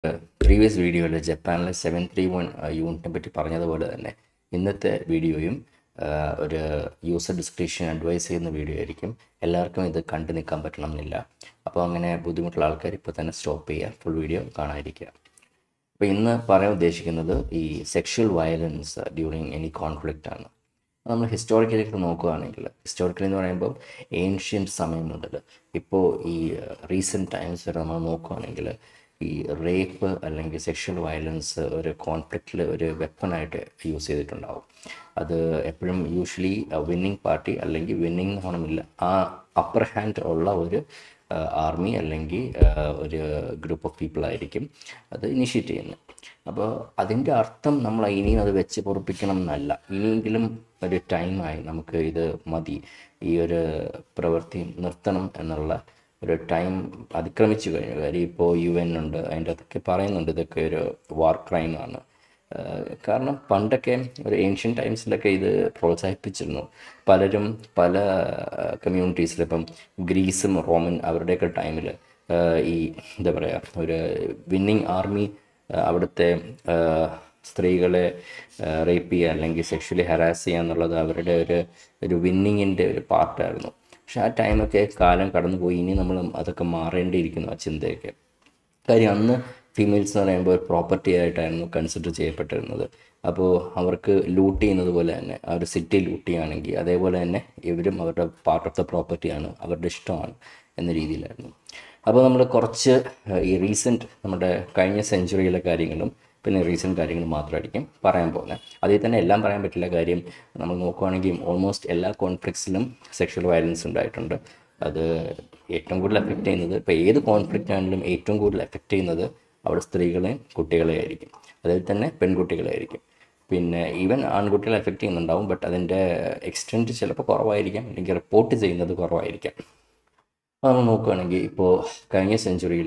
previous വീഡിയോയിൽ ജപ്പാനിലെ seven three one യൂണിറ്റിനെ പറ്റി പറഞ്ഞതുപോലെ തന്നെ ഇന്നത്തെ വീഡിയോയും ആ, ഒരു യൂസർ ഡിസ്ക്രിപ്ഷൻ അഡ്വൈസ് ചെയ്യുന്ന വീഡിയോ ആയിരിക്കും എല്ലാവർക്കും ഇത് കണ്ടു നിൽക്കാൻ പറ്റണം എന്നില്ല അപ്പോൾ അങ്ങനെ ബുദ്ധിമുട്ടുള്ള ആൾക്കാർ ഇപ്പോൾ തന്നെ സ്റ്റോപ്പ് ചെയ്യുക ഫുൾ വീഡിയോ കാണാതിരിക്കുക അപ്പോൾ ഇന്ന് പറയാൻ ഉദ്ദേശിക്കുന്നത് ഈ sexual violence during any conflict ആണ് നമ്മൾ ഹിസ്റ്റോറിക്കലേക്ക് നോക്കുകയാണെങ്കിൽ ഹിസ്റ്റോറിക്കലി എന്ന് പറയുമ്പോൾ ഏൻഷ്യൻറ്റ് സമയം മുതൽ ഇപ്പോൾ ഈ റീസെൻറ്റ് ടൈംസ് വരെ നമ്മൾ നോക്കുകയാണെങ്കിൽ ഈ റേപ്പ് അല്ലെങ്കിൽ സെക്ഷൽ വയലൻസ് ഒരു കോൺഫ്ലിക്റ്റിൽ ഒരു വെപ്പണായിട്ട് യൂസ് ചെയ്തിട്ടുണ്ടാവും അത് എപ്പോഴും യൂഷ്വലി വിന്നിങ് പാർട്ടി അല്ലെങ്കിൽ വിന്നിങ് ആവണമില്ല ആ അപ്പർ ഹാൻഡ് ഉള്ള ഒരു ആർമി അല്ലെങ്കിൽ ഒരു ഗ്രൂപ്പ് ഓഫ് പീപ്പിൾ ആയിരിക്കും അത് ഇനിഷ്യേറ്റ് ചെയ്യുന്നത് അപ്പോൾ അതിൻ്റെ അർത്ഥം നമ്മൾ ഇനിയും അത് വെച്ച് പൊറപ്പിക്കണം എന്നല്ല ഇനിയെങ്കിലും ഒരു ടൈമായി നമുക്ക് ഇത് മതി ഈ ഒരു പ്രവൃത്തി നിർത്തണം എന്നുള്ള ഒരു ടൈം അതിക്രമിച്ചു കഴിഞ്ഞു കാര്യം ഇപ്പോൾ യു എൻ ഉണ്ട് അതിൻ്റെ അതൊക്കെ പറയുന്നുണ്ട് ഇതൊക്കെ ഒരു വാർ ക്രൈമാണ് കാരണം പണ്ടൊക്കെ ഒരു ഏൻഷ്യൻ ടൈംസിലൊക്കെ ഇത് പ്രോത്സാഹിപ്പിച്ചിരുന്നു പലരും പല കമ്മ്യൂണിറ്റീസിൽ ഇപ്പം ഗ്രീസും റോമൻ അവരുടെയൊക്കെ ടൈമിൽ ഈ എന്താ പറയുക ഒരു വിന്നിങ് ആർമി അവിടുത്തെ ആ, സ്ത്രീകളെ റേപ്പ് ചെയ്യുക അല്ലെങ്കിൽ സെക്ഷലി ഹരാസ് ചെയ്യുക എന്നുള്ളത് അവരുടെ ഒരു ഒരു വിന്നിങ്ങിൻ്റെ ഒരു പാർട്ടായിരുന്നു പക്ഷെ ആ ടൈമൊക്കെ കാലം കടന്നുപോയി ഇനി നമ്മൾ അതൊക്കെ മാറേണ്ടിയിരിക്കുന്നു ആ ചിന്തയൊക്കെ കാര്യം അന്ന് ഫീമെയിൽസ് എന്ന് പറയുമ്പോൾ ഒരു പ്രോപ്പർട്ടി ആയിട്ടായിരുന്നു കൺസിഡർ ചെയ്യപ്പെട്ടിരുന്നത് അപ്പോൾ അവർക്ക് ലൂട്ട് ചെയ്യുന്നത് പോലെ തന്നെ ആ ഒരു സിറ്റി ലൂട്ട് ചെയ്യുകയാണെങ്കിൽ അതേപോലെ തന്നെ ഇവരും അവരുടെ പാർട്ട് ഓഫ് ദ പ്രോപ്പർട്ടിയാണ് അവരുടെ ഇഷ്ടമാണ് എന്ന രീതിയിലായിരുന്നു അപ്പോൾ നമ്മൾ കുറച്ച് ഏഹ്, ഈ റീസെൻറ്റ് നമ്മുടെ കഴിഞ്ഞ സെഞ്ചുറിയിലെ കാര്യങ്ങളും പിന്നെ റീസെൻറ്റ് കാര്യങ്ങളും മാത്രമായിരിക്കും പറയാൻ പോകുന്നത് അതിൽ തന്നെ എല്ലാം പറയാൻ പറ്റില്ല കാര്യം നമ്മൾ നോക്കുകയാണെങ്കിൽ ഓൾമോസ്റ്റ് എല്ലാ കോൺഫ്ലിക്ട്സിലും സെക്ഷൽ വയലൻസ് ഉണ്ടായിട്ടുണ്ട് അത് ഏറ്റവും കൂടുതൽ എഫക്റ്റ് ചെയ്യുന്നത് ഇപ്പോൾ ഏത് കോൺഫ്ലിക്റ്റ് ആണെങ്കിലും ഏറ്റവും കൂടുതൽ എഫക്റ്റ് ചെയ്യുന്നത് അവിടെ സ്ത്രീകളെയും കുട്ടികളെ ആയിരിക്കും അതിൽ തന്നെ പെൺകുട്ടികളെ ആയിരിക്കും പിന്നെ ഈവൻ ആൺകുട്ടികളെ എഫക്റ്റ് ചെയ്യുന്നുണ്ടാവും ബട്ട് അതിൻ്റെ എക്സ്റ്റെൻറ്റ് ചിലപ്പോൾ കുറവായിരിക്കാം അല്ലെങ്കിൽ റിപ്പോർട്ട് ചെയ്യുന്നത് കുറവായിരിക്കാം അപ്പോൾ നമ്മൾ നോക്കുകയാണെങ്കിൽ ഇപ്പോൾ കഴിഞ്ഞ സെഞ്ചുറിയിൽ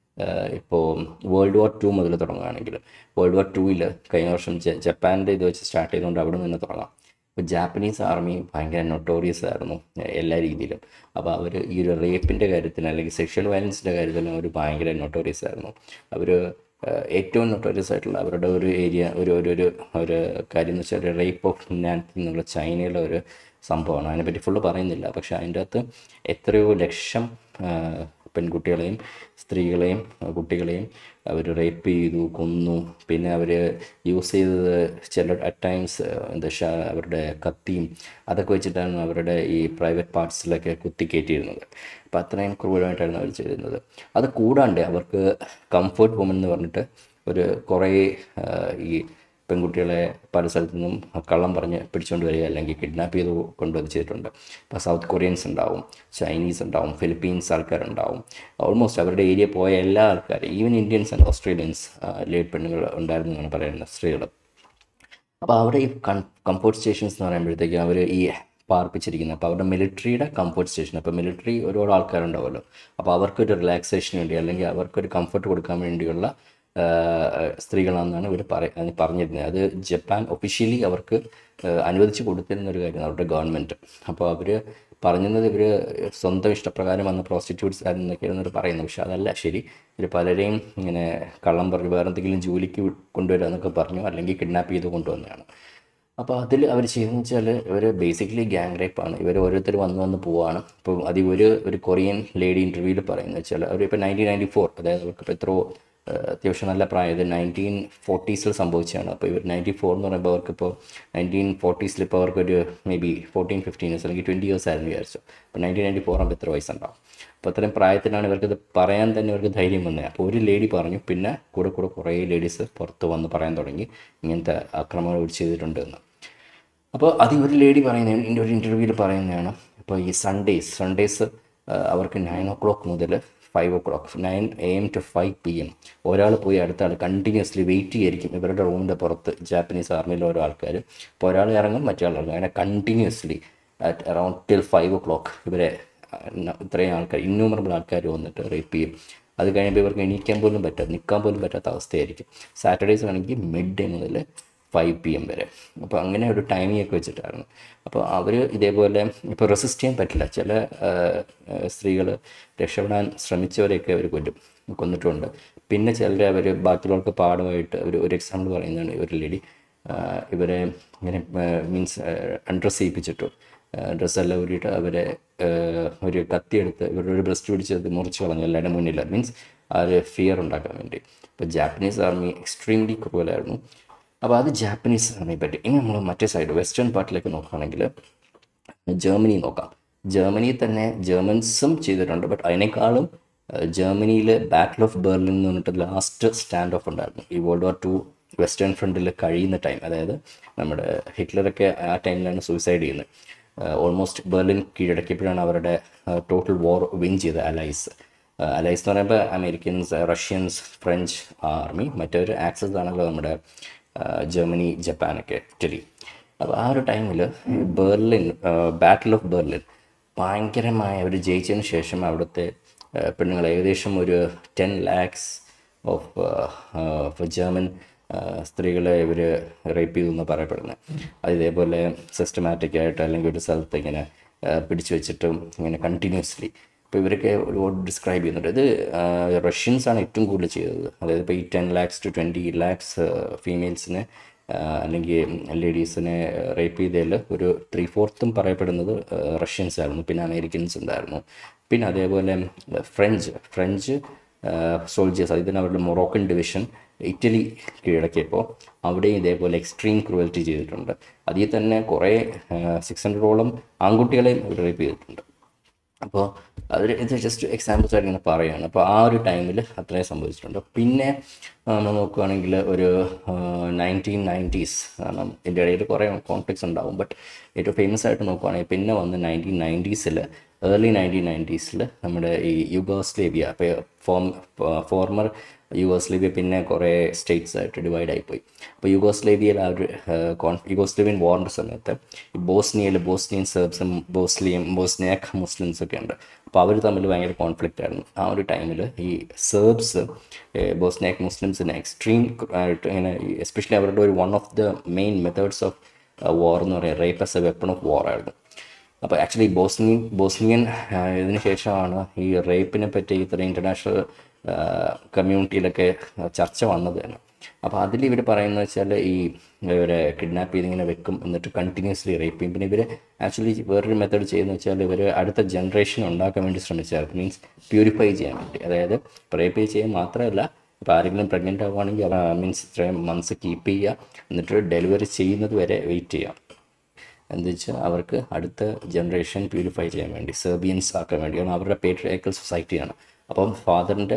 ഇപ്പോൾ വേൾഡ് വാർ ടു മുതൽ തുടങ്ങുകയാണെങ്കിൽ വേൾഡ് വാർ ടൂവിൽ കഴിഞ്ഞ വർഷം ജ ജപ്പാൻ്റെ ഇത് വെച്ച് സ്റ്റാർട്ട് ചെയ്തുകൊണ്ട് അവിടെ നിന്ന് തന്നെ തുടങ്ങാം ഇപ്പോൾ ജാപ്പനീസ് ആർമി ഭയങ്കര നൊട്ടോറിയസ് ആയിരുന്നു എ- എല്ലാ രീതിയിലും അപ്പോൾ അവർ ഈ ഒരു റേപ്പിൻ്റെ കാര്യത്തിൽ അല്ലെങ്കിൽ സെക്ഷൽ വയലൻസിൻ്റെ കാര്യത്തിൽ അവർ ഭയങ്കര നൊട്ടോറിയസ് ആയിരുന്നു അവർ ഏറ്റവും നൊട്ടോറിയസ് ആയിട്ടുള്ള അവരുടെ ഒരു ഏരിയ ഒരു ഒരു ഒരു ഒരു കാര്യം എന്ന് വെച്ചാൽ റേപ്പ് ഓഫ് നാൻകി എന്നുള്ള ചൈനയിലെ ഒരു സംഭവമാണ് അതിനെപ്പറ്റി ഫുള്ള് പറയുന്നില്ല പക്ഷേ അതിൻ്റെ അകത്ത് എത്രയോ ലക്ഷം ആ, പെൺകുട്ടികളെയും സ്ത്രീകളെയും ആ, കുട്ടികളെയും അവർ റേപ്പ് ചെയ്തു കൊന്നു പിന്നെ അവർ യൂസ് ചെയ്തത് ചില അറ്റ് ടൈംസ് എന്താ ഷാ അവരുടെ കത്തിയും അതൊക്കെ വെച്ചിട്ടാണ് അവരുടെ ഈ പ്രൈവറ്റ് പാർട്സിലൊക്കെ കുത്തിക്കയറ്റിയിരുന്നത് അപ്പോൾ അത്രയും ക്രൂരമായിട്ടായിരുന്നു അവർ ചെയ്തിരുന്നത് അത് കൂടാണ്ട് അവർക്ക് കംഫർട്ട് വുമൻ എന്ന് പറഞ്ഞിട്ട് ഒരു കുറേ ആ, ഈ പെൺകുട്ടികളെ പല സ്ഥലത്തു നിന്നും കള്ളം പറഞ്ഞ് പിടിച്ചുകൊണ്ട് വരിക അല്ലെങ്കിൽ കിഡ്നാപ്പ് ചെയ്ത് കൊണ്ടുവന്ന് ചെയ്തിട്ടുണ്ട് ഇപ്പോൾ സൗത്ത് കൊറിയൻസ് ഉണ്ടാവും ചൈനീസ് ഉണ്ടാവും ഫിലിപ്പീൻസ് ആൾക്കാരുണ്ടാവും ഓൾമോസ്റ്റ് അവരുടെ ഏരിയ പോയ എല്ലാ ആൾക്കാരും even Indians and Australians late പെണ്ണുകൾ ഉണ്ടായിരുന്നു എന്നാണ് പറയുന്നത് സ്ത്രീകൾ അപ്പോൾ അവിടെ ഈ കൺ കംഫോർട്ട് സ്റ്റേഷൻസ് എന്ന് പറയുമ്പോഴത്തേക്കും അവർ ഈ പാർപ്പിച്ചിരിക്കുന്നത് അപ്പോൾ അവരുടെ മിലിറ്ററിയുടെ കംഫർട്ട് സ്റ്റേഷൻ അപ്പോൾ മിലിറ്ററി ഒരുപാട് ആൾക്കാരുണ്ടാവുമല്ലോ അപ്പോൾ അവർക്കൊരു റിലാക്സേഷന് വേണ്ടി അല്ലെങ്കിൽ അവർക്കൊരു കംഫർട്ട് കൊടുക്കാൻ വേണ്ടിയുള്ള ആ, സ്ത്രീകളാണെന്നാണ് ഇവർ പറ അതിന് പറഞ്ഞിരുന്നത് അത് ജപ്പാൻ ഒഫീഷ്യലി അവർക്ക് ആ, അനുവദിച്ച് കൊടുത്തിരുന്ന ഒരു കാര്യമാണ് അവരുടെ ഗവൺമെൻറ് അപ്പോൾ അവർ പറഞ്ഞത് ഇവർ സ്വന്തം ഇഷ്ടപ്രകാരം വന്ന പ്രോസ്റ്റിറ്റ്യൂട്ട്സ് ആയിരുന്നൊക്കെയാണ് ഇവർ പറയുന്നത് പക്ഷെ അതല്ല ശരി ഇവർ പലരെയും ഇങ്ങനെ കള്ളം പറഞ്ഞു വേറെ എന്തെങ്കിലും ജോലിക്ക് വി- കൊണ്ടുവരിക എന്നൊക്കെ പറഞ്ഞു അല്ലെങ്കിൽ കിഡ്നാപ്പ് ചെയ്ത് കൊണ്ടുവന്നതാണ് അപ്പോൾ അതിൽ അവർ ചെയ്തെന്ന് വെച്ചാൽ ഇവർ ബേസിക്കലി ഗ്യാങ് റേപ്പാണ് ഇവർ ഓരോരുത്തർ വന്ന് വന്ന് പോവാണ് ഇപ്പോൾ അത് ഒരു ഒരു കൊറിയൻ ലേഡി ഇൻ്റർവ്യൂവിൽ പറയുന്നത് വെച്ചാൽ അവർ ഇപ്പോൾ നയൻറ്റീൻ നയൻറ്റി ഫോർ അതായത് അവർക്കിപ്പോൾ എത്രയോ ആ, അത്യാവശ്യം നല്ല പ്രായം ഇത് നയൻറ്റീൻ ഫോർട്ടീസിൽ സംഭവിച്ചതാണ് അപ്പോൾ ഇവർ നയൻറ്റി ഫോർ എന്ന് പറയുമ്പോൾ അവർക്കിപ്പോൾ നയൻറ്റീൻ ഫോർട്ടീസിൽ ഇപ്പോൾ അവർക്കൊരു may be fourteen fifteen years അല്ലെങ്കിൽ ട്വൻറ്റി ഇയേഴ്സ് ആയിരുന്നു വിചാരിച്ചു അപ്പോൾ നയൻറ്റീൻ നയൻറ്റി ഫോർ ആകുമ്പോൾ എത്ര വയസ്സുണ്ടാവും അപ്പോൾ അത്രയും പ്രായത്തിലാണ് ഇവർക്കിത് പറയാൻ തന്നെ ഇവർക്ക് ധൈര്യം വന്നത് അപ്പോൾ ഒരു ലേഡി പറഞ്ഞു പിന്നെ കൂടെ കൂടെ കുറേ ലേഡീസ് പുറത്ത് വന്ന് പറയാൻ തുടങ്ങി ഇങ്ങനത്തെ ആക്രമണം ഇവർ ചെയ്തിട്ടുണ്ട് എന്ന് അപ്പോൾ അത് ഒരു ലേഡി പറയുന്ന ഇതിൻ്റെ ഒരു ഇൻ്റർവ്യൂവിൽ പറയുന്നതാണ് ഇപ്പോൾ ഈ സൺഡേസ് സൺഡേസ് അവർക്ക് നയൻ ഓ ക്ലോക്ക് മുതൽ five o'clock nine A M to five P M ഒരാൾ പോയി അടുത്ത ആൾ കണ്ടിന്യൂസ്ലി വെയിറ്റ് ചെയ്യായിരിക്കും ഇവരുടെ റൂമിൻ്റെ പുറത്ത് ജാപ്പനീസ് ആർമിയിലെ ഓരോ ആൾക്കാർ അപ്പോൾ ഒരാൾ ഇറങ്ങും മറ്റേ ആൾ ഇറങ്ങും അങ്ങനെ continuously at around till five o'clock ഇവരെ ആ, ന- ഇത്രയും ആൾക്കാർ ഇന്നൂമറബിൾ ആൾക്കാർ വന്നിട്ട് റേപ്പ് ചെയ്യും അത് കഴിയുമ്പോൾ ഇവർക്ക് എണീക്കാൻ പോലും പറ്റാത്ത നിൽക്കാൻ പോലും പറ്റാത്ത അവസ്ഥയായിരിക്കും സാറ്റർഡേസ് ആണെങ്കിൽ മിഡ് ഡേ മുതൽ ഫൈവ് പി എം വരെ അപ്പോൾ അങ്ങനെ ഒരു ടൈമിംഗ് ഒക്കെ വെച്ചിട്ടായിരുന്നു അപ്പോൾ അവർ ഇതേപോലെ ഇപ്പോൾ റെസിസ്റ്റ് ചെയ്യാൻ പറ്റില്ല ചില സ്ത്രീകൾ രക്ഷപ്പെടാൻ ശ്രമിച്ചവരെയൊക്കെ അവർ കൊല്ലും കൊന്നിട്ടുണ്ട് പിന്നെ ചിലർ അവർ ബാക്കിയുള്ളവർക്ക് പാഠമായിട്ട് ഒരു ഒരു എക്സാമ്പിൾ പറയുന്നതാണ് ഒരു ലേഡി ഇവരെ ഇങ്ങനെ മീൻസ് അൺഡ്രസ് ചെയ്യിപ്പിച്ചിട്ടു ഡ്രസ്സെല്ലാം ഊരിയിട്ട് അവരെ ആഹ്, ഒരു കത്തിയെടുത്ത് ഇവരുടെ ഒരു ബ്രസ്റ്റ് പിടിച്ചത് മുറിച്ച് കളഞ്ഞു എല്ലാവരുടെ മുന്നിൽ മീൻസ് ആ ഒരു ഫിയർ ഉണ്ടാക്കാൻ വേണ്ടി ഇപ്പോൾ ജാപ്പനീസ് ആർമി എക്സ്ട്രീംലി ക്രൂവലായിരുന്നു അപ്പോൾ അത് ജാപ്പനീസ് ആർമിയെ പറ്റി ഇനി നമ്മൾ മറ്റേ സൈഡ് വെസ്റ്റേൺ പാർട്ടിലേക്ക് നോക്കുകയാണെങ്കിൽ ജർമ്മനി നോക്കാം ജർമ്മനി തന്നെ ജർമ്മൻസും ചെയ്തിട്ടുണ്ട് ബട്ട് അതിനേക്കാളും ജർമ്മനിയിൽ ബാറ്റിൽ ഓഫ് ബെർലിൻ എന്ന് പറഞ്ഞിട്ട് ലാസ്റ്റ് സ്റ്റാൻഡ് ഓഫ് ഉണ്ടായിരുന്നു ഈ വേൾഡ് വാർ ടു വെസ്റ്റേൺ ഫ്രണ്ടിൽ കഴിയുന്ന ടൈം അതായത് നമ്മുടെ ഹിറ്റ്ലറൊക്കെ ആ ടൈമിലാണ് സൂയിസൈഡ് ചെയ്യുന്നത് ഓൾമോസ്റ്റ് ബെർലിൻ കീഴടക്കിയപ്പോഴാണ് അവരുടെ ടോട്ടൽ വാർ വിൻ ചെയ്തത് അലൈസ് അലൈസ് എന്ന് പറയുമ്പോൾ അമേരിക്കൻസ് റഷ്യൻസ് ഫ്രഞ്ച് ആർമി മറ്റൊരു ആക്സസ് ആണല്ലോ നമ്മുടെ ആ, ജർമ്മനി ജപ്പാനൊക്കെ ഇറ്റലി അപ്പോൾ ആ ഒരു ടൈമിൽ ബെർലിൻ ബാറ്റിൽ ഓഫ് ബെർലിൻ ഭയങ്കരമായ അവർ ജയിച്ചതിന് ശേഷം അവിടുത്തെ ആ, പെണ്ണുങ്ങൾ ഏകദേശം ഒരു ടെൻ ലാക്സ് ഓഫ് ജർമ്മൻ ആ, സ്ത്രീകളെ ഇവർ റേപ്പ് ചെയ്തു എന്ന് പറയപ്പെടുന്നത് അത് ഇതേപോലെ സിസ്റ്റമാറ്റിക് ആയിട്ട് അല്ലെങ്കിൽ ഒരു സ്ഥലത്ത് ഇങ്ങനെ ആ, പിടിച്ചു വെച്ചിട്ടും ഇങ്ങനെ കണ്ടിന്യൂസ്ലി ഇപ്പോൾ ഇവരൊക്കെ ഒരുപാട് ഡിസ്ക്രൈബ് ചെയ്യുന്നുണ്ട് ഇത് റഷ്യൻസ് ആണ് ഏറ്റവും കൂടുതൽ ചെയ്തത് അതായത് ഇപ്പോൾ ഈ ten lakhs two twenty lakhs ഫീമെയിൽസിനെ അല്ലെങ്കിൽ ലേഡീസിനെ റേപ്പ് ചെയ്തതിൽ ഒരു ത്രീ ഫോർത്തും പറയപ്പെടുന്നത് റഷ്യൻസ് ആയിരുന്നു പിന്നെ അമേരിക്കൻസ് ഉണ്ടായിരുന്നു പിന്നെ അതേപോലെ ഫ്രഞ്ച് ഫ്രഞ്ച് സോൾജേഴ്സ് അതിന് അവരുടെ മൊറോക്കൻ ഡിവിഷൻ ഇറ്റലി കീഴടക്കിയപ്പോൾ അവിടെയും ഇതേപോലെ എക്സ്ട്രീം ക്രൂവൽറ്റി ചെയ്തിട്ടുണ്ട് അതിൽ തന്നെ കുറേ സിക്സ് ഹൺഡ്രഡോളം ആൺകുട്ടികളെയും റേപ്പ് ചെയ്തിട്ടുണ്ട് അപ്പോൾ അതിൽ ഇത് ജസ്റ്റ് എക്സാമ്പിൾസ് ആയിട്ട് ഇങ്ങനെ പറയുകയാണ് അപ്പോൾ ആ ഒരു ടൈമിൽ അത്രയും സംഭവിച്ചിട്ടുണ്ട് പിന്നെ ആ, നമ്മൾ നോക്കുകയാണെങ്കിൽ ഒരു നയൻറ്റീൻ നയൻറ്റീസ് കാരണം ഇതിൻ്റെ ഇടയിൽ കുറേ കോൺഫ്ലിക്ട്സ് ഉണ്ടാവും ബട്ട് ഏറ്റവും ഫേമസ് ആയിട്ട് നോക്കുകയാണെങ്കിൽ പിന്നെ വന്ന് നയൻറ്റീൻ നയൻറ്റീസിൽ ഏർലി നയൻറ്റീൻ നയൻറ്റീസിൽ നമ്മുടെ ഈ യുഗോസ്ലേവിയ ഇപ്പോൾ ഫോം ഫോർമർ യുഗോസ്ലേവിയ പിന്നെ കുറേ സ്റ്റേറ്റ്സ് ആയിട്ട് ഡിവൈഡ് ആയിപ്പോയി അപ്പോൾ യുഗോസ്ലേവിയയിൽ ആ ഒരു കോൺ യുഗോസ്ലേവിയൻ വാറിൻ്റെ സമയത്ത് ഈ ബോസ്നിയയിൽ ബോസ്നിയൻ സെർബ്സും ബോസ്ലിയും ബോസ്നിയാക് മുസ്ലിംസ് ഒക്കെ ഉണ്ട് അപ്പോൾ അവർ തമ്മിൽ ഭയങ്കര കോൺഫ്ലിക്റ്റ് ആയിരുന്നു ആ ഒരു ടൈമിൽ ഈ സെർബ്സ് ബോസ്നിയാക് മുസ്ലിംസിനെ എക്സ്ട്രീം ആയിട്ട് ഇങ്ങനെ എസ്പെഷ്യലി അവരുടെ ഒരു one of the main methods of war എന്ന് പറയുന്നത് rape as a weapon of war ആയിരുന്നു അപ്പോൾ ആക്ച്വലി ബോസ്നിയൻ ബോസ്നിയൻ ആ, ഇതിന് ശേഷമാണ് ഈ റേപ്പിനെ പറ്റി ഇത്ര ഇൻ്റർനാഷണൽ കമ്മ്യൂണിറ്റിയിലൊക്കെ ചർച്ച വന്നത് തന്നെ അപ്പോൾ അതിൽ ഇവർ പറയുന്നത് വെച്ചാൽ ഈ ഇവരെ കിഡ്നാപ്പ് ചെയ്തിങ്ങനെ വെക്കും എന്നിട്ട് കണ്ടിന്യൂസ്ലി റേപ്പ് ചെയ്യും പിന്നെ ഇവർ ആക്ച്വലി വേറൊരു മെത്തേഡ് ചെയ്യുന്നത് വെച്ചാൽ ഇവർ അടുത്ത ജനറേഷൻ ഉണ്ടാക്കാൻ വേണ്ടി ശ്രമിച്ചായിരുന്നു മീൻസ് പ്യൂരിഫൈ ചെയ്യാൻ വേണ്ടി അതായത് റേപ്പ് ചെയ്യാൻ മാത്രമല്ല ഇപ്പോൾ ആരെങ്കിലും പ്രഗ്നൻ്റ് ആവുകയാണെങ്കിൽ മീൻസ് ഇത്രയും മന്ത്സ് കീപ്പ് ചെയ്യുക എന്നിട്ട് ഡെലിവറി ചെയ്യുന്നത് വരെ വെയിറ്റ് ചെയ്യാം എന്താ വെച്ചാൽ അവർക്ക് അടുത്ത ജനറേഷൻ പ്യൂരിഫൈ ചെയ്യാൻ വേണ്ടി സെർബിയൻസ് ആക്കാൻ വേണ്ടി കാരണം അവരുടെ പേട്രിയാക്കൽ സൊസൈറ്റിയാണ് അപ്പം ഫാദറിൻ്റെ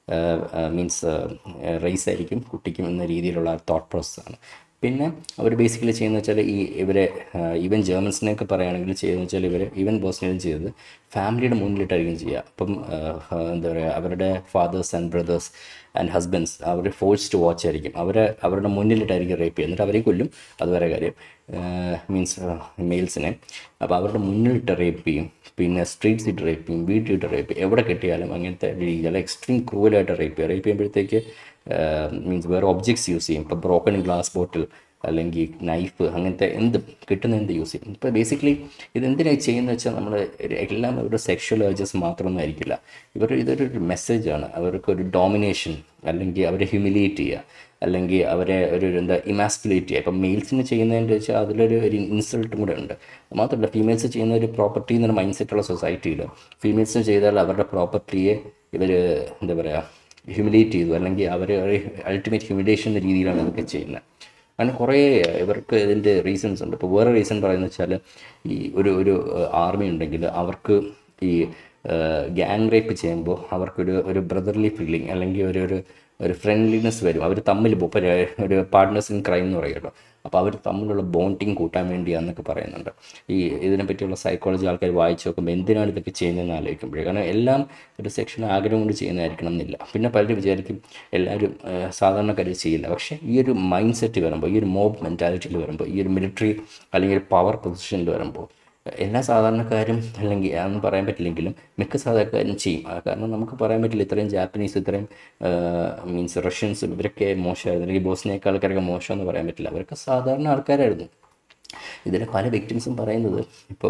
മീൻസ് റേസ് ആയിരിക്കും കുട്ടിക്കും എന്ന രീതിയിലുള്ള തോട്ട് പ്രോസസ്സാണ് പിന്നെ അവർ ബേസിക്കലി ചെയ്യുന്നത് വെച്ചാൽ ഈ ഇവരെ ഈവൻ ജേർമൻസിനെയൊക്കെ പറയുകയാണെങ്കിൽ ചെയ്യുന്നത് വെച്ചാൽ ഇവർ ഈവൻ ബോസ്നിയൻ ചെയ്തത് ഫാമിലിയുടെ മുന്നിലിട്ടായിരിക്കും ചെയ്യുക അപ്പം ആ, ആ, എന്താ പറയുക അവരുടെ fathers and brothers and husbands അവർ ഫോഴ്സ്ഡ് വാച്ച് ആയിരിക്കും അവരെ അവരുടെ മുന്നിലിട്ടായിരിക്കും റേപ്പ് ചെയ്യുക എന്നിട്ട് അവരെ കൊല്ലും അത് വേറെ കാര്യം മീൻസ് മെയിൽസിനെ അപ്പോൾ അവരുടെ മുന്നിലിട്ട് റേപ്പ് ചെയ്യും പിന്നെ സ്ട്രീറ്റ്സ് ഇട്ട് റേപ്പ് ചെയ്യും വീട്ടിലിട്ട് റേപ്പ് ചെയ്യും എവിടെ കിട്ടിയാലും അങ്ങനത്തെ രീതിയിൽ എക്സ്ട്രീം ക്രൂവലായിട്ട് റേപ്പ് ചെയ്യും റേപ്പ് ചെയ്യുമ്പോഴത്തേക്ക് മീൻസ് വേറെ ഒബ്ജക്ട്സ് യൂസ് ചെയ്യും ഇപ്പോൾ ബ്രോക്കൺ ഗ്ലാസ് ബോട്ടിൽ അല്ലെങ്കിൽ നൈഫ് അങ്ങനത്തെ എന്ത് കിട്ടുന്ന എന്ത് യൂസ് ചെയ്യും ഇപ്പോൾ ബേസിക്കലി ഇതെന്തിനായി ചെയ്യുന്നത് വെച്ചാൽ നമ്മൾ എല്ലാം ഒരു സെക്ഷൽ ഏജസ് മാത്രമൊന്നും ആയിരിക്കില്ല ഇവർ ഇതൊരു മെസ്സേജാണ് അവർക്ക് ഒരു ഡോമിനേഷൻ അല്ലെങ്കിൽ അവരെ ഹ്യൂമിലിയേറ്റ് ചെയ്യുക അല്ലെങ്കിൽ അവരെ ഒരു എന്താ ഇമാസ്കുലേറ്റ് ചെയ്യുക ഇപ്പം മെയിൽസിന് ചെയ്യുന്നതിൻ്റെ വെച്ചാൽ അതിലൊരു ഒരു ഇൻസൾട്ടും കൂടെ ഉണ്ട് മാത്രമല്ല ഫീമെയിൽസ് ചെയ്യുന്ന ഒരു പ്രോപ്പർട്ടി എന്നൊരു മൈൻഡ് സെറ്റുള്ള സൊസൈറ്റിയിൽ ഫീമെയിൽസിന് ചെയ്താൽ അവരുടെ പ്രോപ്പർട്ടിയെ ഇവർ എന്താ പറയുക ഹ്യൂമിലേറ്റ് ചെയ്തു അല്ലെങ്കിൽ അവർ അൾട്ടിമേറ്റ് ഹ്യൂമിലേഷൻ എന്ന രീതിയിലാണ് ഇതൊക്കെ ചെയ്യുന്നത് അങ്ങനെ കുറേ ഇവർക്ക് ഇതിൻ്റെ റീസൺസ് ഉണ്ട് ഇപ്പോൾ വേറെ റീസൺ പറയുന്നത് വെച്ചാൽ ഈ ഒരു ഒരു ആർമി ഉണ്ടെങ്കിൽ അവർക്ക് ഈ ഗ്യാങ് റേപ്പ് ചെയ്യുമ്പോൾ അവർക്കൊരു ഒരു ബ്രദർലി ഫീലിംഗ് അല്ലെങ്കിൽ ഒരു ഒരു ഒരു ഫ്രണ്ട്ലിനെസ് വരും അവർ തമ്മിൽ ഇപ്പോൾ ഇപ്പോൾ ഒരു പാർട്ട്നേഴ്സ് ഇൻ ക്രൈം എന്ന് പറയുമല്ലോ അപ്പോൾ അവർ തമ്മിലുള്ള ബോണ്ടിങ് കൂട്ടാൻ വേണ്ടിയാണെന്നൊക്കെ പറയുന്നുണ്ട് ഈ ഇതിനെപ്പറ്റിയുള്ള സൈക്കോളജി ആൾക്കാർ വായിച്ച് നോക്കുമ്പോൾ എന്തിനാണ് ഇതൊക്കെ ചെയ്യുന്നതെന്ന് ആലോചിക്കുമ്പോഴേ കാരണം എല്ലാം ഒരു സെക്ഷൻ ആഗ്രഹം കൊണ്ട് ചെയ്യുന്നതായിരിക്കണം എന്നില്ല പിന്നെ പലരും വിചാരിക്കും എല്ലാവരും ഏഹ്, സാധാരണക്കാർ ചെയ്യില്ല പക്ഷേ ഈ ഒരു മൈൻഡ് സെറ്റ് വരുമ്പോൾ ഈ ഒരു മോബ് മെൻറ്റാലിറ്റിയിൽ വരുമ്പോൾ ഈ ഒരു മിലിറ്ററി അല്ലെങ്കിൽ ഒരു പവർ പൊസിഷനിൽ വരുമ്പോൾ എല്ലാ സാധാരണക്കാരും അല്ലെങ്കിൽ അതൊന്നും പറയാൻ പറ്റില്ലെങ്കിലും മിക്ക സാധാരണക്കാരും ചെയ്യും ആ, കാരണം നമുക്ക് പറയാൻ പറ്റില്ല ഇത്രയും ജാപ്പനീസ് ഇത്രയും മീൻസ് റഷ്യൻസ് ഇവരൊക്കെ മോശമായിരുന്നു അല്ലെങ്കിൽ ബോസ്നിയൊക്കെ ആൾക്കാരൊക്കെ മോശമെന്ന് പറയാൻ പറ്റില്ല അവരൊക്കെ സാധാരണ ആൾക്കാരായിരുന്നു ഇതിലെ പല വിക്ടിംസും പറയുന്നത് ഇപ്പോൾ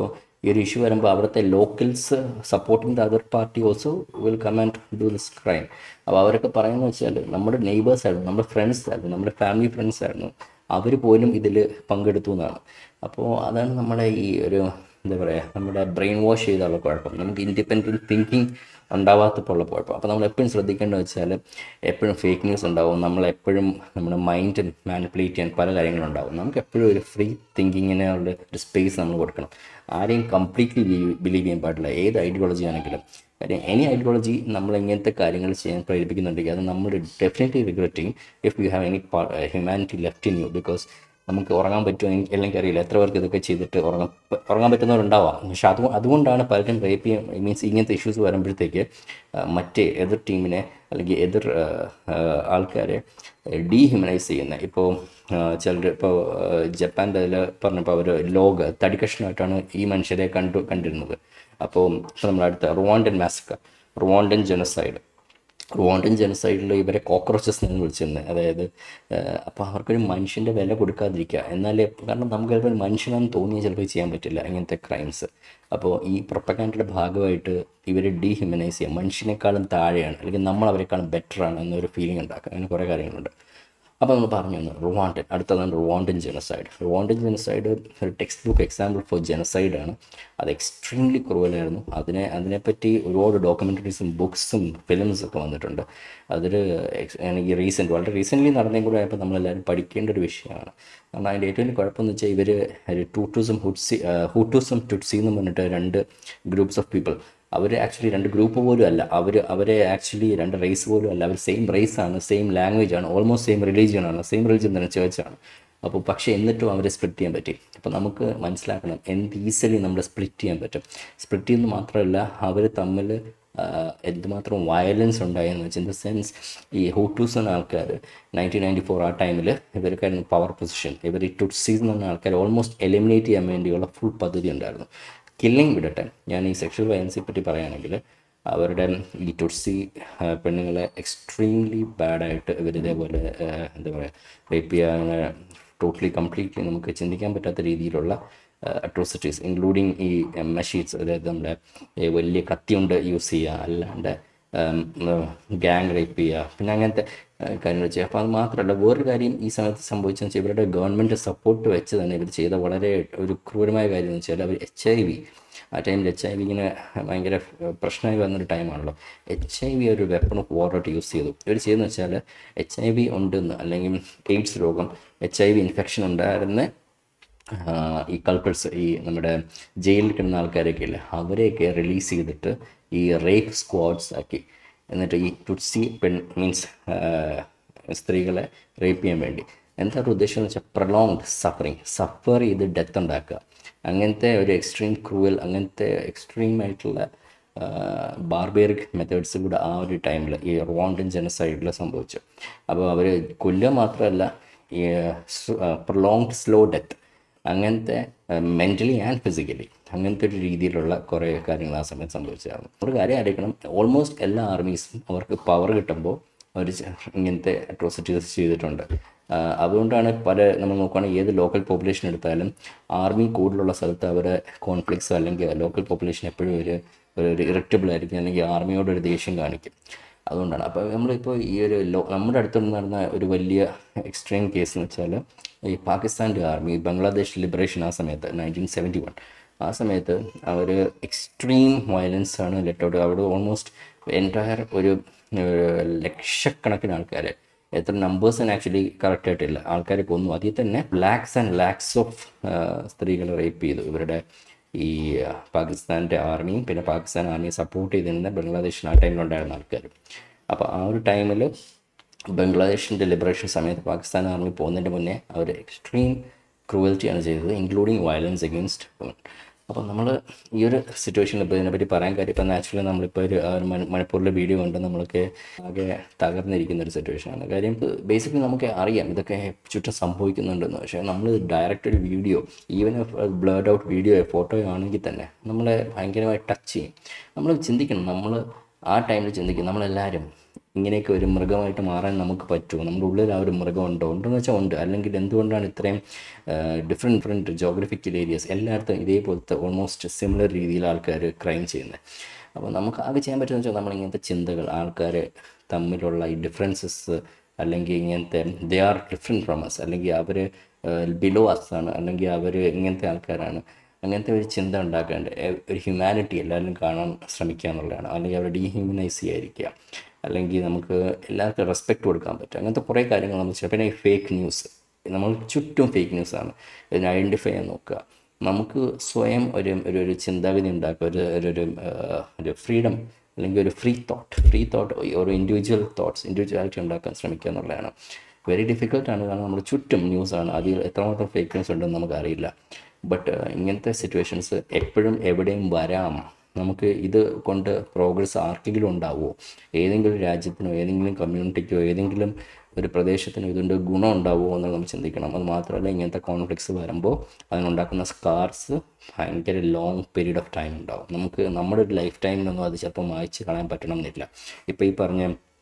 ഈ ഒരു ഇഷ്യൂ വരുമ്പോൾ അവിടുത്തെ locals supporting the other party also will come and do this crime അപ്പോൾ അവരൊക്കെ പറയുന്നത് വെച്ചാൽ നമ്മുടെ നെയ്ബേഴ്സ് ആയിരുന്നു നമ്മുടെ ഫ്രണ്ട്സ് ആയിരുന്നു നമ്മുടെ ഫാമിലി ഫ്രണ്ട്സ് ആയിരുന്നു അവർ പോലും ഇതിൽ പങ്കെടുത്തു എന്നാണ് അപ്പോൾ അതാണ് നമ്മുടെ ഈ ഒരു എന്താ പറയുക നമ്മുടെ ബ്രെയിൻ വാഷ് ചെയ്തുള്ള കുഴപ്പം നമുക്ക് ഇൻഡിപെൻഡൻറ്റ് തിങ്കിങ് ഉണ്ടാവാത്തപ്പോൾ കുഴപ്പം അപ്പോൾ നമ്മൾ എപ്പോഴും ശ്രദ്ധിക്കേണ്ടത് വെച്ചാൽ എപ്പോഴും ഫേക്ക് ന്യൂസ് ഉണ്ടാവും നമ്മൾ എപ്പോഴും നമ്മുടെ മൈൻഡ് മാനിപ്പുലേറ്റ് ചെയ്യാൻ പല കാര്യങ്ങളുണ്ടാവും നമുക്ക് എപ്പോഴും ഒരു ഫ്രീ തിങ്കിങ്ങിനുള്ള ഒരു സ്പേസ് നമ്മൾ കൊടുക്കണം ആരെയും കംപ്ലീറ്റ്ലി ബിലീവ് ചെയ്യാൻ പാടില്ല ഏത് ഐഡിയോളജി ആണെങ്കിലും കാര്യം എനി ഐഡിയോളജി നമ്മൾ ഇങ്ങനത്തെ കാര്യങ്ങൾ ചെയ്യാൻ പ്രേരിപ്പിക്കുന്നുണ്ടെങ്കിൽ അത് നമ്മൾ ഡെഫിനറ്റ്ലി റിഗ്രറ്റ് ചെയ്യും if you have any humanity left in you because നമുക്ക് ഉറങ്ങാൻ പറ്റുമോ എനിക്ക് അല്ലെങ്കിൽ അറിയില്ല എത്ര പേർക്ക് ഇതൊക്കെ ചെയ്തിട്ട് ഉറങ്ങാൻ പ- ഉറങ്ങാൻ പറ്റുന്നവരുണ്ടാവാം പക്ഷെ അത് അതുകൊണ്ടാണ് പലരും റേപ്പ് ചെയ്യാൻ മീൻസ് ഇങ്ങനത്തെ ഇഷ്യൂസ് വരുമ്പോഴത്തേക്ക് ആ, മറ്റേ എതിർ ടീമിനെ അല്ലെങ്കിൽ എതിർ ആ, ആ, ആൾക്കാരെ ഡീഹ്യൂമനൈസ് ചെയ്യുന്നത് ഇപ്പോൾ ചിലർ ഇപ്പോൾ ജപ്പാൻ്റെ അതിൽ പറഞ്ഞപ്പോൾ അവർ ലോക തടിക്കഷ്ണമായിട്ടാണ് ഈ മനുഷ്യരെ കണ്ടു കണ്ടിരുന്നത് അപ്പോൾ ഇപ്പോൾ നമ്മുടെ അടുത്ത Rwandan massacre Rwandan genocide Rwandan ജനസൈഡിൽ ഇവരെ കോക്രോച്ചസ് എന്ന് വിളിച്ചിരുന്നത് അതായത് അപ്പോൾ അവർക്കൊരു മനുഷ്യൻ്റെ വില കൊടുക്കാതിരിക്കുക എന്നാലേ കാരണം നമുക്ക് ചിലപ്പോൾ ഒരു മനുഷ്യനാണെന്ന് തോന്നിയാൽ ചിലപ്പോൾ ചെയ്യാൻ പറ്റില്ല ഇങ്ങനത്തെ ക്രൈംസ് അപ്പോൾ ഈ പ്രൊപ്പഗാൻഡയുടെ ഭാഗമായിട്ട് ഇവരെ ഡീഹ്യൂമനൈസ് ചെയ്യുക മനുഷ്യനേക്കാളും താഴെയാണ് അല്ലെങ്കിൽ നമ്മൾ അവരെക്കാളും ബെറ്ററാണ് എന്നൊരു ഫീലിംഗ് ഉണ്ടാക്കുക അങ്ങനെ കുറേ കാര്യങ്ങളുണ്ട് അപ്പോൾ നമ്മൾ പറഞ്ഞു തന്നു റുവാണ്ടൻ അടുത്തതാണ് റുവാണ്ടൻ ജനസൈഡ് റുവാണ്ടൻ ജനസൈഡ് ഒരു ടെക്സ്റ്റ് ബുക്ക് എക്സാമ്പിൾ ഫോർ ജനസൈഡാണ് അത് എക്സ്ട്രീംലി ക്രൂവലായിരുന്നു അതിനെ അതിനെപ്പറ്റി ഒരുപാട് ഡോക്യുമെൻ്ററീസും ബുക്സും ഫിലിംസ് ഒക്കെ വന്നിട്ടുണ്ട് അതൊരു ex- എനിക്ക് റീസെൻറ്റ് വളരെ റീസെൻ്റ്ലി നടന്നേം കൂടെ ആയപ്പോൾ നമ്മളെല്ലാവരും പഠിക്കേണ്ട ഒരു വിഷയമാണ് കാരണം അതിൻ്റെ ഏറ്റവും വലിയ കുഴപ്പമെന്ന് വെച്ചാൽ ഇവർ ടൂട്ടൂസും ഹുട്സി ഹൂട്ടൂസും ടുട്സി എന്ന് പറഞ്ഞിട്ട് രണ്ട് ഗ്രൂപ്പ്സ് ഓഫ് പീപ്പിൾ അവർ ആക്ച്വലി രണ്ട് ഗ്രൂപ്പ് പോലും അല്ല അവർ അവരെ ആക്ച്വലി രണ്ട് റേസ് പോലും അല്ല അവർ സെയിം റേസ് ആണ് സെയിം ലാംഗ്വേജ് ആണ് ഓൾമോസ്റ്റ് സെയിം റിലീജിയൻ ആണ് സെയിം റിലീജിയൻ തന്നെ ചേർച്ചാണ് അപ്പോൾ പക്ഷേ എന്നിട്ടും അവരെ സ്പ്ലിറ്റ് ചെയ്യാൻ പറ്റി അപ്പോൾ നമുക്ക് മനസ്സിലാക്കണം എന്ത് ഈസിലി നമ്മൾ സ്പ്ലിറ്റ് ചെയ്യാൻ പറ്റും സ്പ്ലിറ്റ് ചെയ്യുന്നത് മാത്രമല്ല അവർ തമ്മിൽ ആഹ് എന്തുമാത്രം വയലൻസ് ഉണ്ടായെന്ന് വെച്ചാൽ ഇൻ ദ സെൻസ് ഈ ഹൂട്ടൂസ് എന്ന ആൾക്കാർ നയൻറ്റീൻ നയൻറ്റി ഫോർ ആ ടൈമിൽ ഇവർക്കായിരുന്നു പവർ പൊസിഷൻ ഇവർ ഈ ടുട്സീസ് എന്ന് പറഞ്ഞ ആൾക്കാർ ഓൾമോസ്റ്റ് എലിമിനേറ്റ് ചെയ്യാൻ വേണ്ടിയുള്ള ഫുൾ പദ്ധതി ഉണ്ടായിരുന്നു കില്ലിങ് വിടട്ടെ ഞാൻ ഈ സെക്ഷൽ വയലൻസിനെ പറ്റി പറയുകയാണെങ്കിൽ അവരുടെ ഈ ടുട്സി ആ, പെണ്ണുങ്ങളെ എക്സ്ട്രീംലി ബാഡായിട്ട് ഇവർ ഇതേപോലെ ആ, എന്താ പറയുക റേപ്പ് ചെയ്യുക അങ്ങനെ ടോട്ടലി കംപ്ലീറ്റ്ലി നമുക്ക് ചിന്തിക്കാൻ പറ്റാത്ത രീതിയിലുള്ള അട്രോസിറ്റീസ് ഇൻക്ലൂഡിങ് ഈ മെഷീൻസ് അതായത് നമ്മുടെ ഈ വലിയ കത്തി കൊണ്ട് യൂസ് ചെയ്യുക അല്ലാണ്ട് ഗ്യാങ് റേപ്പ് ചെയ്യുക പിന്നെ അങ്ങനത്തെ ആ, കാര്യങ്ങൾ ചെയ്യുക അപ്പോൾ അത് മാത്രമല്ല വേറൊരു കാര്യം ഈ സമയത്ത് സംഭവിച്ചതെന്ന് വെച്ചാൽ ഇവരുടെ ഗവൺമെൻറ് സപ്പോർട്ട് വെച്ച് തന്നെ ഇവർ ചെയ്ത വളരെ ഒരു ക്രൂരമായ കാര്യം എന്ന് വെച്ചാൽ അവർ എച്ച് ഐ വി ആ ടൈമിൽ എച്ച് ഐ വി ഇങ്ങനെ ഭയങ്കര പ്രശ്നമായി വന്നൊരു ടൈമാണല്ലോ എച്ച് ഐ വി ഒരു വെപ്പൺ ഓഫ് വാറായിട്ട് യൂസ് ചെയ്തു ഇവർ ചെയ്യുന്നത് വെച്ചാൽ എച്ച് ഐ വി ഉണ്ടെന്ന് അല്ലെങ്കിൽ എയ്ഡ്സ് രോഗം എച്ച് ഐ വി ഇൻഫെക്ഷൻ ഉണ്ടായിരുന്ന ആഹ് ഈ കൾപ്പിൾസ് ഈ നമ്മുടെ ജയിലിൽ കിടന്ന ആൾക്കാരൊക്കെ ഇല്ലേ അവരെയൊക്കെ റിലീസ് ചെയ്തിട്ട് ഈ റേപ്പ് സ്ക്വാഡ്സ് ആക്കി എന്നിട്ട് ഈ ടുട്സി പെൺ മീൻസ് സ്ത്രീകളെ റേപ്പ് ചെയ്യാൻ വേണ്ടി എന്താ ഒരു ഉദ്ദേശം എന്ന് വെച്ചാൽ പ്രൊലോങ്ഡ് സഫറിങ് സഫർ ചെയ്ത് ഡെത്ത് ഉണ്ടാക്കുക അങ്ങനത്തെ ഒരു എക്സ്ട്രീം ക്രൂവൽ അങ്ങനത്തെ എക്സ്ട്രീം ആയിട്ടുള്ള ബാർബേറിക് മെത്തേഡ്സ് കൂടെ ആ ഒരു ടൈമിൽ ഈ റോണ്ടൻ ജനസൈഡിൽ സംഭവിച്ചു അപ്പോൾ അവർ കൊല്ലുക മാത്രമല്ല ഈ പ്രൊലോങ്ഡ് സ്ലോ ഡെത്ത് അങ്ങനത്തെ മെൻ്റലി ആൻഡ് ഫിസിക്കലി അങ്ങനത്തെ ഒരു രീതിയിലുള്ള കുറേ കാര്യങ്ങൾ ആ സമയത്ത് സംഭവിച്ചതാണ് ഒരു കാര്യം അറിയിക്കണം ഓൾമോസ്റ്റ് എല്ലാ ആർമീസും അവർക്ക് പവർ കിട്ടുമ്പോൾ അവർ ഇങ്ങനത്തെ അട്രോസിറ്റീസ് ചെയ്തിട്ടുണ്ട് ആ, അതുകൊണ്ടാണ് പല നമ്മൾ നോക്കുകയാണെങ്കിൽ ഏത് ലോക്കൽ പോപ്പുലേഷൻ എടുത്താലും ആർമി കൂടുതലുള്ള സ്ഥലത്ത് അവരെ കോൺഫ്ലിക്ട്സ് അല്ലെങ്കിൽ ലോക്കൽ പോപ്പുലേഷൻ എപ്പോഴും ഒരു ഒരു ഇറക്റ്റബിൾ ആയിരിക്കും അല്ലെങ്കിൽ ആർമിയോട് ഒരു ദേഷ്യം കാണിക്കും അതുകൊണ്ടാണ് അപ്പോൾ നമ്മളിപ്പോൾ ഈ ഒരു ലോ നമ്മുടെ അടുത്ത് നടന്ന ഒരു വലിയ എക്സ്ട്രീം കേസ് എന്ന് വെച്ചാൽ ഈ പാകിസ്ഥാൻ്റെ ആർമി ബംഗ്ലാദേശ് ലിബറേഷൻ ആ സമയത്ത് നയൻറ്റീൻ സെവൻറ്റി വൺ ആ സമയത്ത് അവർ എക്സ്ട്രീം വയലൻസ് ആണ് ലെറ്റ് ഔട്ട് അവിടെ ഓൾമോസ്റ്റ് എൻറ്റയർ ഒരു ഏഹ്, ലക്ഷക്കണക്കിന് ആൾക്കാരെ എത്ര നമ്പേഴ്സിന് ആക്ച്വലി കറക്റ്റ് ആയിട്ടില്ല ആൾക്കാരെ കൊന്നു അതിൽ തന്നെ ലാക്സ് ആൻഡ് ലാക്സ് ഓഫ് സ്ത്രീകളെ റേപ്പ് ചെയ്തു ഇവരുടെ ഈ ആ, പാകിസ്ഥാൻ്റെ ആർമിയും പിന്നെ പാകിസ്ഥാൻ ആർമിയെ സപ്പോർട്ട് ചെയ്തിരുന്ന ബംഗ്ലാദേശിൽ ആ ടൈമിലുണ്ടായിരുന്ന ആൾക്കാർ അപ്പോൾ ആ ഒരു ടൈമിൽ ബംഗ്ലാദേശിൻ്റെ ലിബറേഷൻ സമയത്ത് പാകിസ്ഥാൻ ആർമി പോകുന്നതിൻ്റെ മുന്നേ അവർ എക്സ്ട്രീം ക്രൂവൽറ്റിയാണ് ചെയ്തത് ഇൻക്ലൂഡിങ് വയലൻസ് അഗെയിൻസ്റ്റ് വുമൻ അപ്പോൾ നമ്മൾ ഈ ഒരു സിറ്റുവേഷനിൽ ഇപ്പോൾ ഇതിനെപ്പറ്റി പറയാൻ കാര്യം ഇപ്പോൾ നാച്ചുറലി നമ്മളിപ്പോൾ ഒരു ആ ഒരു മണി- മണിപ്പൂരിലെ വീഡിയോ കണ്ട് നമ്മൾക്ക് ആകെ തകർന്നിരിക്കുന്ന ഒരു സിറ്റുവേഷനാണ് കാര്യം ബേസിക്കലി നമുക്ക് അറിയാം ഇതൊക്കെ ചുറ്റും സംഭവിക്കുന്നുണ്ടെന്ന് പക്ഷേ നമ്മൾ ഡയറക്റ്റ് ഒരു video even blurred out video ഫോട്ടോയോ ആണെങ്കിൽ തന്നെ നമ്മളെ ഭയങ്കരമായി ടച്ച് ചെയ്യും നമ്മൾ ചിന്തിക്കണം നമ്മൾ ആ ടൈമിൽ ചിന്തിക്കും നമ്മളെല്ലാവരും ഇങ്ങനെയൊക്കെ ഒരു മൃഗമായിട്ട് മാറാൻ നമുക്ക് പറ്റുമോ നമ്മുടെ ഉള്ളിൽ ആ ഒരു മൃഗം ഉണ്ടോ ഉണ്ടെന്ന് വെച്ചാൽ ഉണ്ട് അല്ലെങ്കിൽ എന്തുകൊണ്ടാണ് ഇത്രയും ഡിഫറെൻറ്റ് ഡിഫറെൻറ്റ് ജോഗ്രഫിക്കൽ ഏരിയസ് എല്ലായിടത്തും ഇതേപോലത്തെ ഓൾമോസ്റ്റ് സിമിലർ രീതിയിൽ ആൾക്കാർ ക്രൈം ചെയ്യുന്നത് അപ്പോൾ നമുക്ക് ആകെ ചെയ്യാൻ പറ്റുന്ന വെച്ചാൽ നമ്മൾ ഇങ്ങനത്തെ ചിന്തകൾ ആൾക്കാർ തമ്മിലുള്ള ഈ ഡിഫറൻസസ് അല്ലെങ്കിൽ ഇങ്ങനത്തെ they are different from us അല്ലെങ്കിൽ അവർ ബിലോ അസ് ആണ് അല്ലെങ്കിൽ അവർ ഇങ്ങനത്തെ ആൾക്കാരാണ് അങ്ങനത്തെ ഒരു ചിന്ത ഉണ്ടാക്കാണ്ട് എ- ഒരു ഹ്യൂമാനിറ്റി എല്ലാവരും കാണാൻ ശ്രമിക്കുക എന്നുള്ളതാണ് അല്ലെങ്കിൽ അവരെ ഡീഹ്യൂമനൈസ് ചെയ്യാതിരിക്കുക അല്ലെങ്കിൽ നമുക്ക് എല്ലാവർക്കും റെസ്പെക്റ്റ് കൊടുക്കാൻ പറ്റും അങ്ങനത്തെ കുറേ കാര്യങ്ങൾ നമ്മൾ ചെയ്യാം പിന്നെ ഈ ഫേക്ക് ന്യൂസ് നമ്മൾ ചുറ്റും ഫേക്ക് ന്യൂസാണ് ഇതിനെ ഐഡൻറ്റിഫൈ ചെയ്യാൻ നോക്കുക നമുക്ക് സ്വയം ഒരു ഒരു ഒരു ചിന്താഗതി ഉണ്ടാക്കുക ഒരു ഒരു ഒരു ആ, ഒരു ഫ്രീഡം അല്ലെങ്കിൽ ഒരു ഫ്രീ തോട്ട് ഫ്രീ തോട്ട് ഒരു ഇൻഡിവിജ്വൽ തോട്ട്സ് ഇൻഡിവിജ്വാലിറ്റി ഉണ്ടാക്കാൻ ശ്രമിക്കുക എന്നുള്ളതാണ് വെരി ഡിഫിക്കൽട്ടാണ് കാരണം നമ്മുടെ ചുറ്റും ന്യൂസാണ് അതിൽ എത്രമാത്രം ഫേക്ക് ന്യൂസ് ഉണ്ടെന്ന് നമുക്കറിയില്ല ബട്ട് ഇങ്ങനത്തെ സിറ്റുവേഷൻസ് എപ്പോഴും എവിടെയും വരാം നമുക്ക് ഇത് കൊണ്ട് പ്രോഗ്രസ് ആർക്കെങ്കിലും ഉണ്ടാവുമോ ഏതെങ്കിലും രാജ്യത്തിനോ ഏതെങ്കിലും കമ്മ്യൂണിറ്റിക്കോ ഏതെങ്കിലും ഒരു പ്രദേശത്തിനോ ഇതുകൊണ്ട് ഗുണം ഉണ്ടാവുമോ എന്ന് നമ്മൾ ചിന്തിക്കണം അത് മാത്രമല്ല ഇങ്ങനത്തെ കോൺഫ്ലിക്ട്സ് വരുമ്പോൾ അതിനുണ്ടാക്കുന്ന സ്കാർസ് ഭയങ്കര ലോങ് പീരീഡ് ഓഫ് ടൈം ഉണ്ടാവും നമുക്ക് നമ്മുടെ ഒരു ലൈഫ് ടൈമിലൊന്നും അത് ചിലപ്പോൾ മായ്ച്ച് കളയാൻ പറ്റണം എന്നില്ല ഇപ്പോൾ ഈ പറഞ്ഞ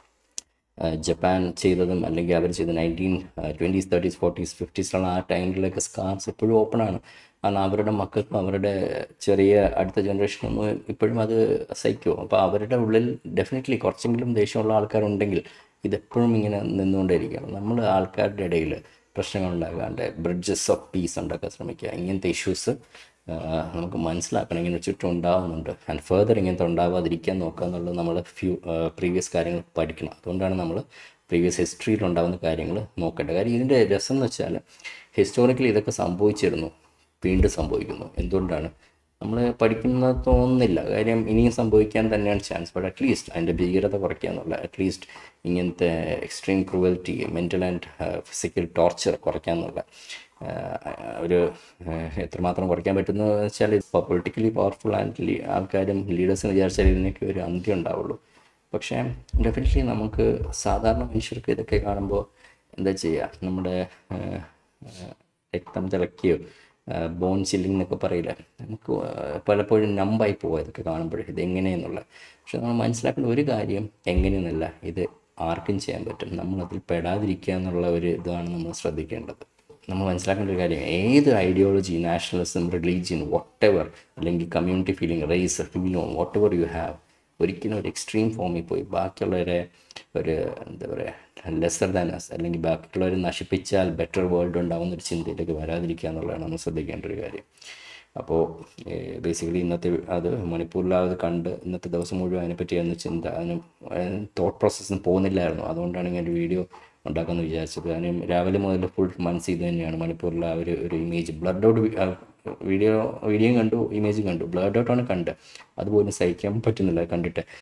ആഹ് ജപ്പാൻ ചെയ്തതും അല്ലെങ്കിൽ അവർ ചെയ്ത നയൻറ്റീൻ ട്വൻറ്റീസ് തേർട്ടീസ് ഫോർട്ടീസ് ഫിഫ്റ്റീസിലുള്ള ആ ടൈമിലൊക്കെ സ്കാർസ് ഇപ്പോഴും ഓപ്പൺ ആണ് കാരണം അവരുടെ മക്കൾക്കും അവരുടെ ചെറിയ അടുത്ത ജനറേഷനൊന്നും ഇപ്പോഴും അത് സഹിക്കുമോ അപ്പോൾ അവരുടെ ഉള്ളിൽ ഡെഫിനറ്റ്ലി കുറച്ചെങ്കിലും ദേഷ്യമുള്ള ആൾക്കാരുണ്ടെങ്കിൽ ഇതെപ്പോഴും ഇങ്ങനെ നിന്നുകൊണ്ടേയിരിക്കണം നമ്മൾ ആൾക്കാരുടെ ഇടയിൽ പ്രശ്നങ്ങൾ ഉണ്ടാകാണ്ട് ബ്രിഡ്ജസ് ഓഫ് പീസ് ഉണ്ടാക്കാൻ ശ്രമിക്കുക ഇങ്ങനത്തെ ഇഷ്യൂസ് നമുക്ക് മനസ്സിലാക്കണം ഇങ്ങനെ ചുറ്റും ഉണ്ടാകുന്നുണ്ട് ആൻഡ് ഫെർദർ ഇങ്ങനത്തെ ഉണ്ടാവാതിരിക്കാൻ നോക്കുക എന്നുള്ളത് നമ്മൾ ഫ്യൂ പ്രീവിയസ് കാര്യങ്ങൾ പഠിക്കണം അതുകൊണ്ടാണ് നമ്മൾ പ്രീവിയസ് ഹിസ്റ്ററിയിൽ ഉണ്ടാകുന്ന കാര്യങ്ങൾ നോക്കേണ്ടത് കാര്യം ഇതിൻ്റെ രസം എന്ന് വെച്ചാൽ ഹിസ്റ്റോറിക്കലി ഇതൊക്കെ സംഭവിച്ചിരുന്നു വീണ്ടും സംഭവിക്കുന്നു എന്തുകൊണ്ടാണ് നമ്മൾ പഠിക്കുന്നത് തോന്നുന്നില്ല കാര്യം ഇനിയും സംഭവിക്കാൻ തന്നെയാണ് ചാൻസ് ബട്ട് അറ്റ്ലീസ്റ്റ് അതിൻ്റെ ഭീകരത കുറയ്ക്കുക എന്നുള്ള അറ്റ്ലീസ്റ്റ് ഇങ്ങനത്തെ extreme cruelty mental and physical torture കുറയ്ക്കുക എന്നുള്ള ആഹ് ഒരു ആഹ് എത്രമാത്രം കുറയ്ക്കാൻ പറ്റുന്നു വെച്ചാൽ ഇപ്പോൾ പൊളിറ്റിക്കലി പവർഫുൾ ആൻഡ് ആൾക്കാരും ലീഡേഴ്സിന് വിചാരിച്ചാൽ ഇതിനൊക്കെ ഒരു അന്ത്യം ഉണ്ടാവുള്ളൂ പക്ഷേ ഡെഫിനറ്റ്ലി നമുക്ക് സാധാരണ മനുഷ്യർക്ക് ഇതൊക്കെ കാണുമ്പോൾ എന്താ ചെയ്യുക നമ്മുടെ ആഹ് ആഹ് രക്തം തിളക്കുകയോ ബോൺ ചില്ലിംഗ് എന്നൊക്കെ പറയില്ല നമുക്ക് ആഹ് പലപ്പോഴും നമ്പായി പോകുക ഇതൊക്കെ കാണുമ്പോഴേ ഇത് എങ്ങനെയെന്നുള്ള പക്ഷെ നമ്മൾ മനസ്സിലാക്കേണ്ട ഒരു കാര്യം എങ്ങനെയെന്നല്ല ഇത് ആർക്കും ചെയ്യാൻ പറ്റും നമ്മളതിൽ പെടാതിരിക്കുക എന്നുള്ള ഒരു ഇതാണ് നമ്മൾ ശ്രദ്ധിക്കേണ്ടത് നമ്മൾ മനസ്സിലാക്കേണ്ട ഒരു കാര്യം ഏത് ideology nationalism religion whatever അല്ലെങ്കിൽ community feeling race feeling whatever you have ഒരിക്കലും ഒരു എക്സ്ട്രീം ഫോമിൽ പോയി ബാക്കിയുള്ളവരെ ഒരു എന്താ പറയുക ലെസർ ദാൻ അസ് അല്ലെങ്കിൽ ബാക്കിയുള്ളവരെ നശിപ്പിച്ചാൽ ബെറ്റർ വേൾഡ് ഉണ്ടാകുന്ന ഒരു ചിന്തയിലേക്ക് വരാതിരിക്കുക എന്നുള്ളതാണ് നമ്മൾ ശ്രദ്ധിക്കേണ്ട ഒരു കാര്യം അപ്പോൾ ബേസിക്കലി ഇന്നത്തെ അത് മണിപ്പൂരിൽ അത് കണ്ട് ഇന്നത്തെ ദിവസം മുഴുവൻ അതിനെപ്പറ്റി ഒന്ന് ചിന്ത അതിന് തോട്ട് പ്രോസസ്സിന് പോകുന്നില്ലായിരുന്നു അതുകൊണ്ടാണ് ഇങ്ങനെ ഒരു വീഡിയോ ഉണ്ടാക്കാമെന്ന് വിചാരിച്ചത് കാരണം രാവിലെ മുതൽ ഫുൾ മനസ്സ് ഇത് തന്നെയാണ് മണിപ്പൂരിലെ ആ ഒരു ഒരു ഇമേജ് ബ്ലഡ് ഔട്ട് വീഡിയോ വീഡിയോയും കണ്ടു ഇമേജും കണ്ടു ബ്ലഡ് ഔട്ടാണ് കണ്ട് അതുപോലും സഹിക്കാൻ പറ്റുന്നില്ല കണ്ടിട്ട്